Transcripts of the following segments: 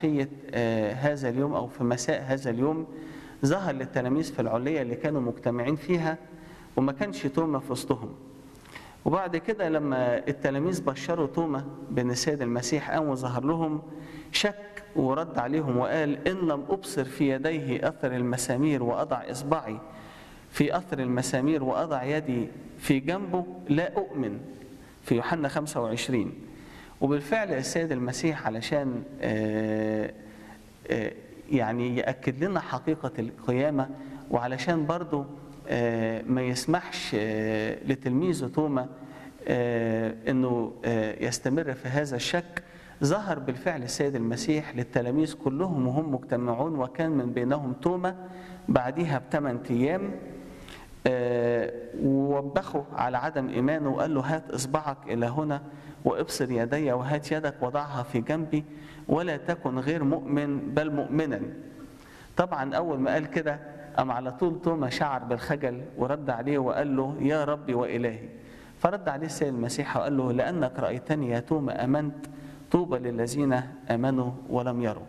عشية آه، هذا اليوم أو في مساء هذا اليوم ظهر للتلاميذ في العلية اللي كانوا مجتمعين فيها وما كانش توما في وسطهم وبعد كده لما التلاميذ بشروا توما بأن السيد المسيح قام وظهر لهم شك ورد عليهم وقال إن لم أبصر في يديه أثر المسامير وأضع إصبعي في أثر المسامير وأضع يدي في جنبه لا أؤمن في يوحنا 25 وبالفعل السيد المسيح علشان آه، آه، يعني يأكد لنا حقيقة القيامة وعلشان برضو آه، ما يسمحش آه، لتلميذه توما آه، انه آه، يستمر في هذا الشك ظهر بالفعل السيد المسيح للتلاميذ كلهم وهم مجتمعون وكان من بينهم توما بعديها بثمان ايام آه، ووبخه على عدم ايمانه وقال له هات اصبعك الى هنا وابصر يدي وهات يدك وضعها في جنبي ولا تكن غير مؤمن بل مؤمنا طبعا اول ما قال كده قام على طول توما شعر بالخجل ورد عليه وقال له يا ربي والهي فرد عليه السيد المسيح وقال له لانك رايتني يا توما امنت طوبى للذين امنوا ولم يروا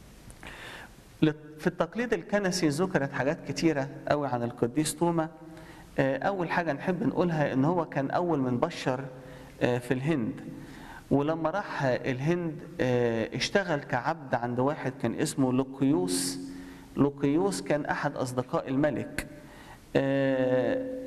في التقليد الكنسي ذكرت حاجات كتيرة قوي عن القديس توما آه، أول حاجة نحب نقولها إن هو كان أول من بشر آه، في الهند ولما راح الهند آه، اشتغل كعبد عند واحد كان اسمه لوقيوس لوقيوس كان أحد أصدقاء الملك آه،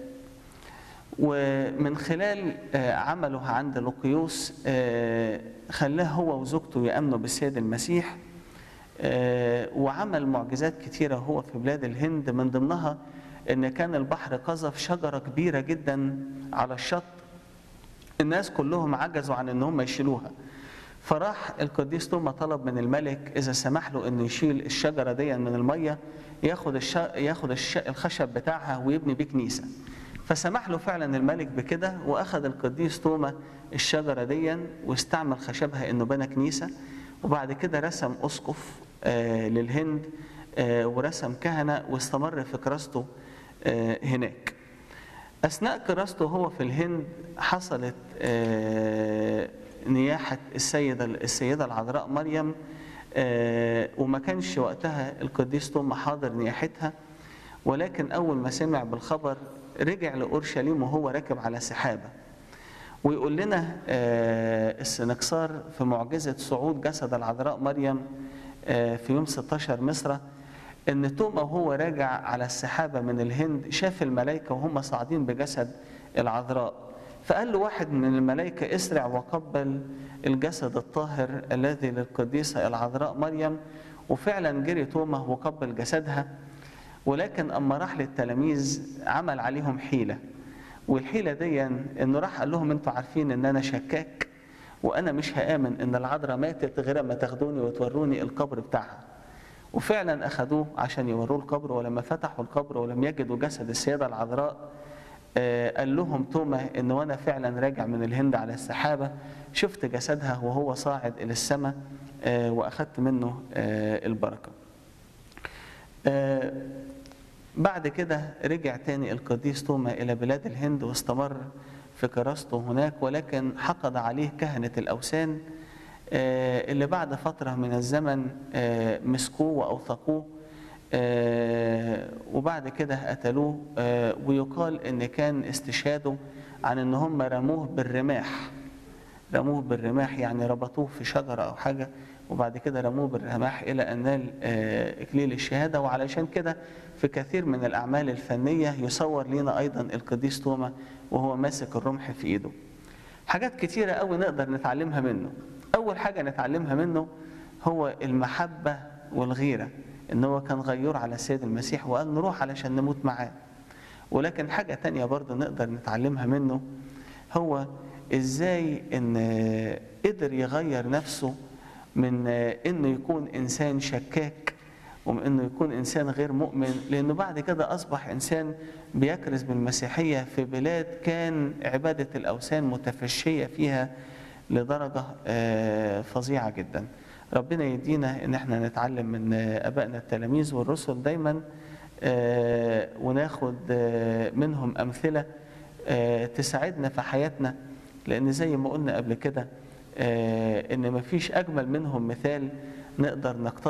ومن خلال آه، عمله عند لوقيوس آه، خلاه هو وزوجته يأمنوا بالسيد المسيح آه، وعمل معجزات كتيرة هو في بلاد الهند من ضمنها ان كان البحر قذف شجرة كبيرة جدا على الشط الناس كلهم عجزوا عن ان هم يشيلوها فراح القديس توما طلب من الملك اذا سمح له انه يشيل الشجرة دي من المية ياخد الش... ياخد الش... الخشب بتاعها ويبني بيه كنيسة فسمح له فعلا الملك بكده واخذ القديس توما الشجرة دي واستعمل خشبها انه بنى كنيسة وبعد كده رسم اسقف آه، للهند آه، ورسم كهنة واستمر في كراسته آه، هناك أثناء كراسته هو في الهند حصلت آه، نياحة السيدة السيدة العذراء مريم آه، وما كانش وقتها القديس توما حاضر نياحتها ولكن أول ما سمع بالخبر رجع لأورشليم وهو راكب على سحابة ويقول لنا آه، السنكسار في معجزة صعود جسد العذراء مريم آه، في يوم 16 مصر ان توما وهو راجع على السحابة من الهند شاف الملائكة وهم صاعدين بجسد العذراء فقال له واحد من الملائكة اسرع وقبل الجسد الطاهر الذي للقديسة العذراء مريم وفعلا جري توما وقبل جسدها ولكن اما راح للتلاميذ عمل عليهم حيله والحيله دي انه راح قال لهم انتوا عارفين ان انا شكاك وانا مش هامن ان العذراء ماتت غير ما تاخدوني وتوروني القبر بتاعها وفعلا اخذوه عشان يوروه القبر ولما فتحوا القبر ولم يجدوا جسد السيده العذراء آه، قال لهم توما ان وانا فعلا راجع من الهند على السحابه شفت جسدها وهو صاعد الى السماء آه، واخذت منه آه، البركه آه، بعد كده رجع تاني القديس توما إلى بلاد الهند واستمر في كراسته هناك ولكن حقد عليه كهنة الأوثان آه، اللي بعد فترة من الزمن آه، مسكوه وأوثقوه آه، وبعد كده قتلوه آه، ويقال إن كان استشهاده عن إن هم رموه بالرماح رموه بالرماح يعني ربطوه في شجرة أو حاجة وبعد كده رموه بالرماح إلى أن نال آه، إكليل الشهادة وعلشان كده في كثير من الأعمال الفنية يصور لنا أيضا القديس توما وهو ماسك الرمح في إيده حاجات كتيرة قوي نقدر نتعلمها منه أول حاجة نتعلمها منه هو المحبة والغيرة إن هو كان غيور على السيد المسيح وقال نروح علشان نموت معاه ولكن حاجة تانية برضه نقدر نتعلمها منه هو ازاي ان قدر يغير نفسه من انه يكون انسان شكاك ومن انه يكون انسان غير مؤمن لانه بعد كده اصبح انسان بيكرز بالمسيحيه في بلاد كان عباده الاوثان متفشيه فيها لدرجه آه، فظيعه جدا ربنا يدينا ان احنا نتعلم من ابائنا التلاميذ والرسل دايما آه، وناخد آه، منهم امثله آه، تساعدنا في حياتنا لان زي ما قلنا قبل كده آه، ان مفيش اجمل منهم مثال نقدر نقترب